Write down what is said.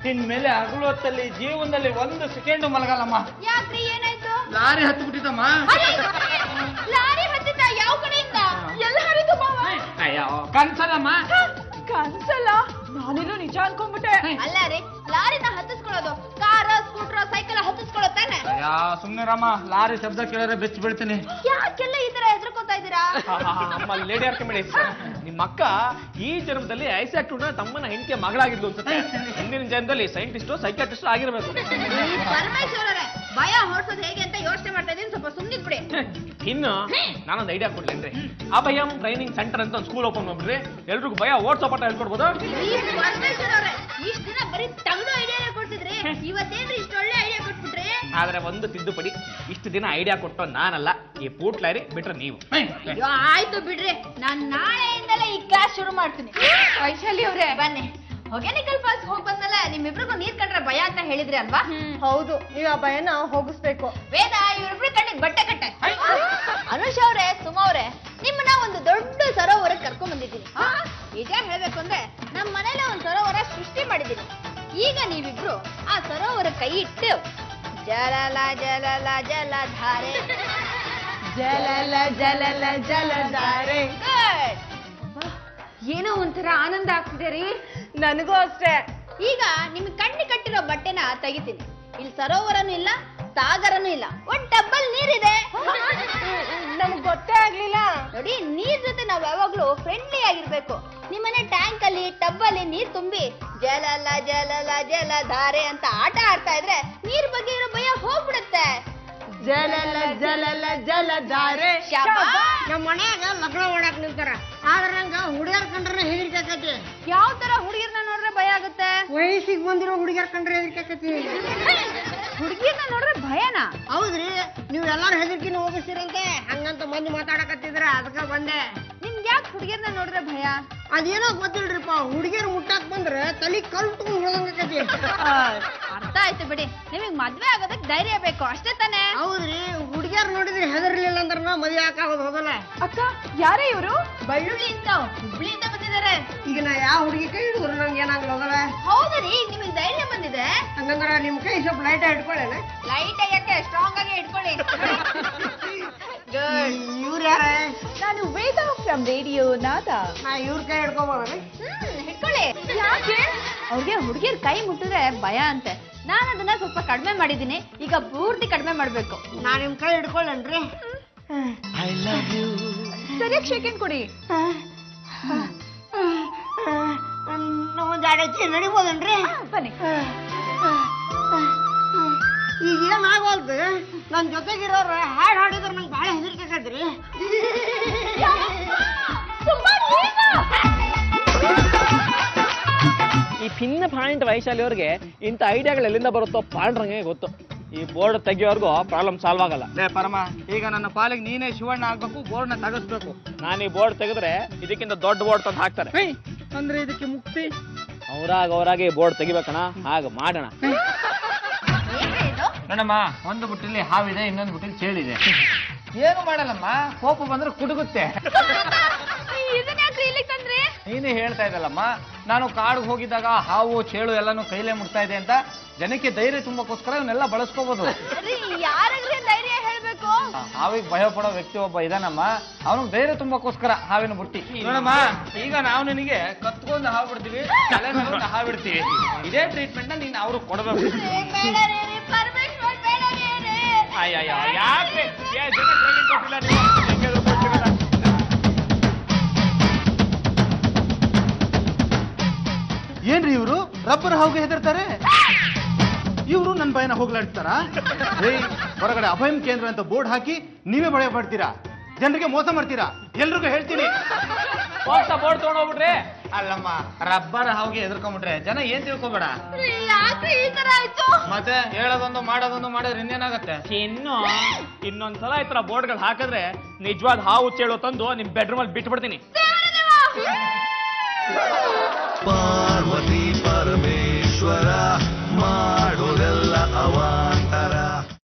ಇನ್ಮೇಲೆ ಹಗಲು ಹೊತ್ತಲ್ಲಿ ಜೀವನದಲ್ಲಿ ಒಂದು ಸೆಕೆಂಡ್ ಮಲಗಲ್ಲಮ್ಮ ಯಾಕ್ರಿ ಏನಾಯ್ತು ಲಾರಿ ಹತ್ತು ಬಿಟ್ಟಿದ್ದಮ್ಮ ಅರೆ, ಲಾರಿ ಹತ್ತಿದ್ದ ಯಾವ ಕಡೆಯಿಂದ ಎಲ್ಲ ಹರಿದು ಮಾವ ಅಯ್ಯೋ ಕನ್ಸಲ್ಲಮ್ಮ ಕನ್ಸಲ್ಲ ನಾನಿನ್ನು ನಿಜ ಅನ್ಕೊಂಡ್ಬಿಟ್ಟೆ ಅಲ್ಲ ರೀ ಲಾರಿನ ಹತ್ತಿಸ್ಕೊಳ್ಳೋದು ಕಾರ ಸ್ಕೂಟರ್ ಸೈಕಲ್ ಹತ್ತಿಸ್ಕೊಳ್ಳೋ ತಾನೆ ಅಯ್ಯೋ ಸುಮ್ನಿರಮ್ಮ ಲಾರಿ ಶಬ್ದ ಕೇಳಿದ್ರೆ ಬೆಚ್ಚ ಬೀಳ್ತೀನಿ ಯಾಕೆಲ್ಲ ಈ ತರ ಹೆದರ್ಕೋತಾ ಇದ್ದೀರಾ ಅಮ್ಮ ಲೇಡಿ ಆರ್ಕಿಮಿಡೀಸ್ ನಿಮ್ಮ ಅಕ್ಕ ಈ ಜನ್ಮದಲ್ಲಿ ಐಸಾಕ್ ಟೂನ ತಮ್ಮನ ಹೆಂಡತಿಯ ಮಗಳಾಗಿದ್ಲು ಅನ್ಸುತ್ತೆ ಹಿಂದಿನ ಜನ್ಮದಲ್ಲಿ ಸೈಂಟಿಸ್ಟು ಸೈಕಾಟಿಸ್ಟ್ ಆಗಿರ್ಬೇಕು ಈ ಪರಮೇಶ್ವರರೇ ಭಯ ಹೊಡ್ಸೋದು ಹೇಗೆ ಅಂತ ಯೋಚನೆ ಮಾಡ್ತಾ ಇದ್ದೀನಿ ಸ್ವಲ್ಪ ಸುಮ್ಮನಿದ್ ಬಿಡಿ ಇನ್ನು ನಾನೊಂದು ಐಡಿಯಾ ಕೊಡ್ಲೇನ್ರಿ ಅಭಯಂ ಟ್ರೈನಿಂಗ್ ಸೆಂಟರ್ ಅಂತ ಒಂದು ಸ್ಕೂಲ್ ಓಪನ್ ಮಾಡ್ಬಿಡ್ರಿ ಎಲ್ರಿಗೂ ಭಯ ಓಡ್ಸೋ ಪಾಠ ಹೇಳ್ಕೊಡ್ಬೋದು ಈ ಪರಮೇಶ್ವರರೇ ಇಷ್ಟ ದಿನ ಬರೀ ತಗದು ಐಡಿಯಾ ಕೊಡ್ತಿದ್ರಿ ಇವತ್ತೇನ್ರಿ ಇಷ್ಟ ಒಳ್ಳೆ ಐಡಿಯಾ ಕೊಟ್ಬಿಟ್ರಿ ಆದ್ರೆ ಒಂದು ತಿದ್ದುಪಡಿ ಇಷ್ಟು ದಿನ ಐಡಿಯಾ ಕೊಟ್ಟು ನಾನಲ್ಲ ಈ ಪೂಟ್ಲಾರಿ ಬಿಟ್ರೆ ನೀವು ಅಯ್ಯೋ ಆಯ್ತು ಬಿಡ್ರಿ ನಾನ್ ನಾಳೆಯಿಂದಲೇ ಈ ಕ್ಲಾಸ್ ಶುರು ಮಾಡ್ತೀನಿ ವೈಶಾಲಿ ಅವ್ರೆ ಬನ್ನಿ ಹೊಗೆನಿಕಲ್ ಫಾಲ್ಸ್ ಹೋಗ್ ಬಂದಲ್ಲ ನಿಮ್ಮಿಬ್ರಿಗೂ ನೀರ್ ಕಂಡ್ರೆ ಭಯ ಅಂತ ಹೇಳಿದ್ರಿ ಅಲ್ವಾ ಹೌದು ನೀವು ಆ ಭಯನ ಹೋಗಿಸ್ಬೇಕು ವೇದ ಇವ್ರಿಬ್ರು ಕಣ್ಣಿಗೆ ಬಟ್ಟೆ ಕಟ್ಟೆ ಅನುಷ್ ಅವ್ರೆ ಸುಮಾ ಅವ್ರೆ ನಿಮ್ಮನ್ನ ಒಂದು ದೊಡ್ಡ ಸರೋವರಕ್ಕೆ ಕರ್ಕೊಂಡ್ ಬಂದಿದ್ದೀನಿ ನಿಜ ಹೇಳ್ಬೇಕು ಅಂದ್ರೆ ನಮ್ಮ ಮನೇಲೆ ಒಂದು ಸರೋವರ ಸೃಷ್ಟಿ ಮಾಡಿದ್ದೀನಿ ಈಗ ನೀವಿಬ್ರು ಆ ಸರೋವರ ಕೈ ಇಟ್ಟು ಜಲಲ ಜಲಲ ಜಲಧಾರೆ ಜಲಲ ಜಲಲ ಜಲಧಾರೆ Good. ಏನೋ ಒಂಥರ ಆನಂದ ಆಗ್ತಿದೆ ರೀ ನನಗೂ ಅಷ್ಟೇ ಈಗ ನಿಮ್ಗೆ ಕಣ್ಣಿ ಕಟ್ಟಿರೋ ಬಟ್ಟೆನ ತೆಗಿತೀನಿ ಇಲ್ಲಿ ಸರೋವರನೂ ಇಲ್ಲ ಸಾಗರನೂ ಇಲ್ಲ ಒಂದ್ ಡಬ್ಬಲ್ ನೀರಿದೆ ನಮ್ಗೆ ಗೊತ್ತೇ ಆಗ್ಲಿಲ್ಲ ನೋಡಿ ನೀರ್ ಜೊತೆ ನಾವ್ ಯಾವಾಗ್ಲೂ ಫ್ರೆಂಡ್ಲಿ ಆಗಿರ್ಬೇಕು ನಿಮ್ಮನೆ ಟ್ಯಾಂಕ್ ಅಲ್ಲಿ ಟಬ್ ಅಲ್ಲಿ ನೀರ್ ತುಂಬಿ ಜಲಲ ಜಲಲ ಜಲಧಾರೆ ಅಂತ ಆಟ ಆಡ್ತಾ ಇದ್ರೆ ನೀರ್ ಬಗ್ಗೆ ಇರೋ ಭಯ ಹೋಗ್ಬಿಡುತ್ತೆ ಜಲಲ ಜಲಲ ಜಲಧಾರೆ ಶಾಬಾಸ್. ನಮ್ಮ ಮನ್ಯಾಗ ಲಗ್ನ ಮಾಡಕ್ ನಿಂತಾರ ಆದ್ರ ನಂಗ ಹುಡುಗಿಯರ್ ಕಂಡ್ರೆ ಹೆದರಿಕೆ ಆಕತಿ ಯಾವ ತರ ಹುಡುಗಿರ್ನ ನೋಡ್ರೆ ಭಯ ಆಗುತ್ತೆ ವಯಸ್ಸಿಗೆ ಬಂದಿರೋ ಹುಡುಗಿಯರ್ ಕಂಡ್ರೆ ಹೆದರಿಕೆ ಆಕತಿ ಹುಡುಗಿರ್ನ ನೋಡ್ರೆ ಭಯನಾ ಹೌದ್ರಿ ನೀವ್ ಎಲ್ಲಾರು ಹೆದರ್ಕಿನ ಹೋಗಿಸ್ತೀರಂತೆ ಹಂಗಂತ ಮಂದಿ ಮಾತಾಡಕತ್ತಿದ್ರ ಅದಕ್ಕ ಬಂದೆ ನಿಮ್ಗೆ ಯಾಕೆ ಹುಡುಗಿರ್ನ ನೋಡ್ರೆ ಭಯ ಅದೇನೋ ಗೊತ್ತಿಲ್ರಿಪ್ಪ ಹುಡುಗಿಯರ್ ಮುಟ್ಟಾಕ್ ಬಂದ್ರೆ ತಲಿ ಕಲ್ ತಗೊಂಡ್ ಹೊಳದಂಗಕತಿ ಅರ್ಥ ಆಯ್ತು ಬಿಡಿ ನಿಮಗ್ ಮದ್ವೆ ಆಗೋದಕ್ ಧೈರ್ಯ ಬೇಕು ಅಷ್ಟೇ ತಾನೇ ಹೌದ್ರಿ ಹುಡುಗಿಯರ್ ನೋಡಿದ್ರೆ ಹೆದರ್ಲಿಲ್ಲ ಅಂದ್ರ ನಾ ಮದ್ವೆ ಹಾಕಾಗೋದು ಹೋಗಲ್ಲ ಅಕ್ಕ ಯಾರೇ ಇವರು ಬಳ್ಳುಳ್ಳಿಯಿಂದ ಹುಬ್ಳಿಯಿಂದ ಬಂದಿದ್ದಾರೆ ಈಗ ನಾ ಯಾವ ಹುಡುಗಿ ಕೈ ಹಿಡಿದ್ರು ನಂಗೆ ಏನಾಗಲ್ಲ ಹೋಗಲ್ಲ ಹೌದ್ರಿ ನಿಮಗ್ ಧೈರ್ಯ ಬಂದಿದೆ ಹಂಗಂದ್ರ ನಿಮ್ ಕೈ ಸ್ವಲ್ಪ ಲೈಟ್ ಇಟ್ಕೊಳ್ಳೇನ ಲೈಟ್ ಯಾಕೆ ಸ್ಟ್ರಾಂಗ್ ಆಗಿ ಇಟ್ಕೊಳ್ಳಿ ಇವ್ರ ಯಾರ ನಾನು ವೇದ ಫ್ರಮ್ ರೇಡಿಯೋ ನಾದ ನಾ ಇವ್ರ ಕೈ ಹಿಡ್ಕೋಬೋದ್ರಿ ಹ್ಮ್ ಹಿಡ್ಕೊಳ್ಳಿ ಯಾಕೆ ಅವ್ರಿಗೆ ಹುಡುಗಿರ್ ಕೈ ಮುಟ್ಟಿದ್ರೆ ಭಯ ಅಂತೆ ನಾನು ಅದನ್ನ ಸ್ವಲ್ಪ ಕಡಿಮೆ ಮಾಡಿದೀನಿ ಈಗ ಪೂರ್ತಿ ಕಡಿಮೆ ಮಾಡ್ಬೇಕು ನಾ ನಿಮ್ ಕೈ ಹಿಡ್ಕೊಳ್ಳೇನ್ರಿ ಸರಿಯಾಗಿ ಸೆಕೆಂಡ್ ಕೊಡಿ ನಮ್ಮೊಂದ್ ಎರಡು ಹೆಚ್ಚಿ ನಡಿಬೋದೇನ್ರಿ ಬನ್ನಿ ಈಗ ಏನ್ ಆಗೋಲ್ದು ನನ್ ಜೊತೆಗಿರೋರು ಹಾಡ್ ಹಾಡಿದ್ರೆ ನಂಗೆ ಭಾಳ ಹೆದರಿಕೆ ಆಕತ್ರಿ ಈ ಭಿನ್ನ ಪಾಯಿಂಟ್ ವೈಶಾಲಿ ಅವ್ರಿಗೆ ಇಂಥ ಐಡಿಯಾಗಳು ಎಲ್ಲಿಂದ ಬರುತ್ತೋ ಪಾಂಡ್ರಂಗೆ ಗೊತ್ತು ಈ ಬೋರ್ಡ್ ತೆಗಿಯೋರ್ಗು ಪ್ರಾಬ್ಲಮ್ ಸಾಲ್ವ್ ಆಗಲ್ಲ ಲೇ ಪರಮ ಈಗ ನನ್ನ ಪಾಲಿಗೆ ನೀನೇ ಶಿವಣ್ಣ ಆಗ್ಬೇಕು ಬೋರ್ಡ್ನ ತಗಸ್ಬೇಕು ನಾನು ಈ ಬೋರ್ಡ್ ತೆಗೆದ್ರೆ ಇದಕ್ಕಿಂತ ದೊಡ್ಡ ಬೋರ್ಡ್ ತಂದು ಹಾಕ್ತಾರೆ ಹೇಯ್, ಅಂದ್ರೆ ಇದಕ್ಕೆ ಮುಕ್ತಿ ಅವ್ರಾಗ ಅವ್ರಾಗೆ ಬೋರ್ಡ್ ತೆಗಿಬೇಕಣ ಹಾಗ ಮಾಡೋಣ ಏನ್ರಿ ಇದು ನೋಡಮ್ಮ ಒಂದು ಬುಟ್ಟಿಲಿ ಹಾವಿದೆ ಇನ್ನೊಂದು ಬುಟ್ಟಿಲಿ ಚೇಳಿದೆ ಏನು ಮಾಡಲ್ಲಮ್ಮ ಕೋಪ ಬಂದ್ರೆ ಕುಡುಗುತ್ತೆ ಇದನ್ನ ಯಾಕ್ರಿ ಇಲ್ಲಿಗೆ ತಂದ್ರಿ ನೀನೇ ಹೇಳ್ತಾ ಇದ್ದಲ್ಲಮ್ಮ ನಾನು ಕಾಡಿಗೆ ಹೋಗಿದ್ದಾಗ ಹಾವು ಚೇಳು ಎಲ್ಲಾನು ಕೈಲೇ ಮುಟ್ತಾ ಇದೆ ಅಂತ ಜನಕ್ಕೆ ಧೈರ್ಯ ತುಂಬಕ್ಕೋಸ್ಕರ ಇವನ್ನೆಲ್ಲ ಬಳಸ್ಕೋಬಹುದು ರೀ ಯಾರಾಗ್ರಿ ಧೈರ್ಯ ಹೇಳ್ಬೇಕು ಹಾವಿಗೆ ಭಯ ಪಡೋ ವ್ಯಕ್ತಿ ಒಬ್ಬ ಇದಾನಮ್ಮ ಅವನಿಗೆ ಧೈರ್ಯ ತುಂಬಕ್ಕೋಸ್ಕರ ಹಾವಿನ ಬುಟ್ಟಿ ನೋಡಮ್ಮ ಈಗ ನಾವು ನಿನಗೆ ಕತ್ಕೊಂಡು ಹಾವು ಬಿಡ್ತೀವಿ ತಲೆ ಮೇಲೆ ಒಂದು ಹಾವು ಬಿಡ್ತೀವಿ ಇದೇ ಟ್ರೀಟ್ಮೆಂಟ್ ನ ನೀನು ಅವ್ರಿಗೆ ಕೊಡಬೇಕು ಬೇಡ ರೀ ರೀ, ಪರಮೇಶ್ವರ್ ಬೇಡ ರೀ ರೀ. ಅಯ್ಯಯ್ಯ ಯಾಕೆ ಏ, ಜನ training ಕೊಟ್ಟಿಲ್ಲ ನೀವು? ಹೆಂಗಾದ್ರು ಕೊಟ್ಟಿರಲ್ಲ. ಏನ್ರಿ ಇವರು ರಬ್ಬರ್ ಹಾವಿಗೆ ಹೆದರ್ತಾರೆ ಇವರು ನನ್ನ ಭಯನ ಹೋಗ್ಲಾಡ್ತಾರ ಹೊರಗಡೆ ಅಭಯಂ ಕೇಂದ್ರ ಅಂತ ಬೋರ್ಡ್ ಹಾಕಿ ನೀವೇ ಭಯ ಪಡ್ತೀರಾ ಜನರಿಗೆ ಮೋಸ ಮಾಡ್ತೀರಾ ಎಲ್ರಿಗೂ ಹೇಳ್ತೀನಿ ಹೋಗ್ತಾ ಬೋರ್ಡ್ ತಗೊಂಡ್ ಹೋಗ್ಬಿಟ್ರೆ ಅಲ್ಲಮ್ಮ ರಬ್ಬರ್ ಹಾವಿಗೆ ಎದುರ್ಕೊಂಡ್ಬಿಟ್ರೆ ಜನ ಏನ್ ತಿಳ್ಕೊಬೇಡ ರೀ, ಯಾಕ್ರಿ ಈ ತರ ಆಯ್ತು ಮತ್ತೆ ಹೇಳೋದೊಂದು ಮಾಡೋದೊಂದು ಮಾಡಿದ್ರೆ ಇನ್ನೇನಾಗತ್ತೆ ಇನ್ನು ಇನ್ನೊಂದ್ಸಲ ಈ ತರ ಬೋರ್ಡ್ಗಳು ಹಾಕಿದ್ರೆ ನಿಜವಾದ ಹಾವು ಚೇಳು ತಂದು ನಿಮ್ ಬೆಡ್ರೂಮ್ ಅಲ್ಲಿ ಬಿಟ್ಬಿಡ್ತೀನಿ ದೇವರೇ ದೇವ!